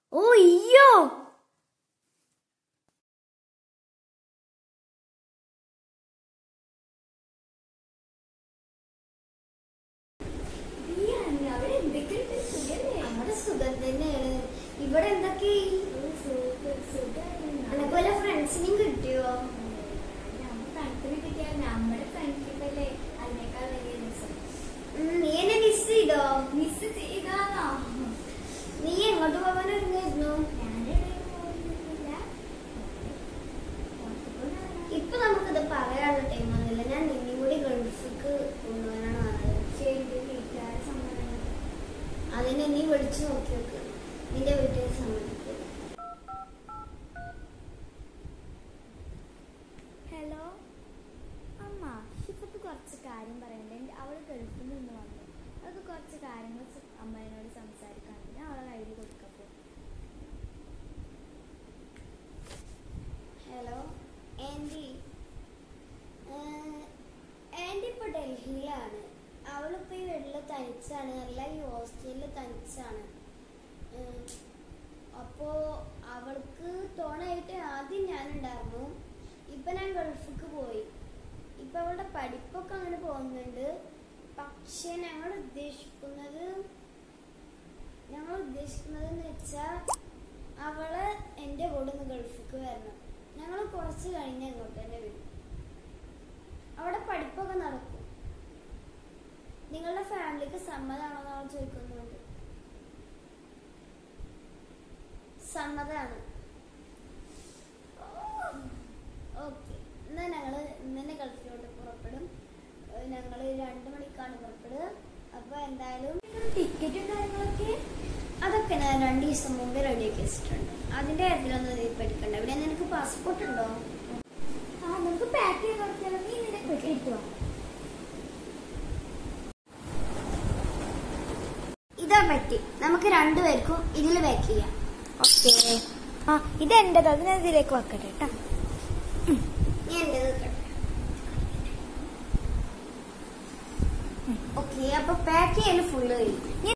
ഓ അയ്യോ നമ്മുടെ സുഖം തന്നെയാണ് ഇവിടെ എന്തൊക്കെ എനക്ക് വല്ല ഫ്രണ്ട്സിനെയും കിട്ടിയോ നമ്മുടെ ഫ്രണ്ട്ഷിപ്പ് അല്ലേ അതിനേക്കാൾ വലിയ രസം ഉം, നീ എന്നെ മിസ് ചെയ്തോ മിസ് ചെയ്താണോ നീ എങ്ങോട്ട് പോകാൻ ഒരുങ്ങായിരുന്നു ഞാനെവിടെയും പോകുന്നില്ല ഇപ്പൊ നമുക്കിത് പറയാനുള്ള ടൈം ഒന്നുമില്ല ഞാൻ നിന്നെയും കൂടി ഗൾഫിക്ക് കൊണ്ടുപോകാനാണ് പറഞ്ഞത് ചെയ്ത് വീട്ടുകാരെ സമ്മതം അതിനെ നീ വിളിച്ചു നോക്കി നോക്ക് നിന്റെ വീട്ടിൽ സമ്മതിക്കും ഹലോ അമ്മ ഷിഫക്ക് കുറച്ച് കാര്യം പറയണ്ടേ അവൾ ഗൾഫിൽ നിന്ന് വന്നു അവൾക്ക് കുറച്ച് കാര്യങ്ങൾ സ- അമ്മേനോട് സംസാരിക്കാനുണ്ട് ഞാൻ അവളെ കയ്യിൽ കൊടുക്കപ്പോ ഹലോ ആൻറ്റി ആൻറ്റി ഇപ്പോൾ ഡൽഹിയിലാണ് അവളിപ്പോൾ ഈ വീട്ടിൽ തനിച്ചാണ് അല്ല ഈ ഹോസ്റ്റലിൽ തനിച്ചാണ് ഉം, അപ്പോ അവൾക്ക് തോണായിട്ട് ആദ്യം ഞാനുണ്ടായിരുന്നു ഇപ്പൊ ഞാൻ ഗൾഫിക്ക് പോയി ഇപ്പൊ അവളുടെ പഠിപ്പൊക്കെ അങ്ങനെ പോകുന്നുണ്ട് പക്ഷെ ഞങ്ങൾ ഉദ്ദേശിക്കുന്നത് ഞങ്ങൾ ഉദ്ദേശിക്കുന്നത് എന്ന് വെച്ചാൽ അവള് എൻ്റെ കൂടെ ഒന്ന് ഗൾഫിക്ക് വരണം ഞങ്ങൾ കുറച്ച് കഴിഞ്ഞ് അങ്ങോട്ട് തന്നെ വരും അവിടെ പഠിപ്പൊക്കെ നടക്കും നിങ്ങളുടെ ഫാമിലിക്ക് സമ്മതമാണോ എന്ന് അവൾ ചോദിക്കുന്നുണ്ട് സമ്മതമാണ് ഓക്കെ എന്നാ ഞങ്ങള് ഇന്ന് തന്നെ ഗൾഫിലോട്ട് പുറപ്പെടും ഞങ്ങൾ രണ്ട് മണിക്കാണ് പുറപ്പെടുക അപ്പൊ എന്തായാലും ടിക്കറ്റും കാര്യങ്ങളൊക്കെ അതൊക്കെ ഞാൻ രണ്ട് ദിവസം മുമ്പേ റെഡിയാക്കി വെച്ചിട്ടുണ്ട് അതിന്റെ കാര്യത്തിലൊന്നും നീ പേടിക്കണ്ട ഇവിടെ നിനക്ക് പാസ്പോർട്ട് ഉണ്ടോ ആ നമുക്ക് പാക്ക് ചെയ്ത് കൊടുത്താലോ നീ നിന്നെ കിട്ടുക ഇതാ പറ്റി നമുക്ക് രണ്ടുപേർക്കും ഇതിൽ പാക്ക് ചെയ്യാം ഓക്കെ ആ ഇതെന്റേത് അത് ഞാൻ ഇതിലേക്ക് വെക്കട്ടെ കേട്ടോ ഞാൻ എൻ്റെ നിൽക്കട്ടെ ഓക്കെ അപ്പൊ പാക്ക് ചെയ്യല് ഫുള്ള് കഴിയും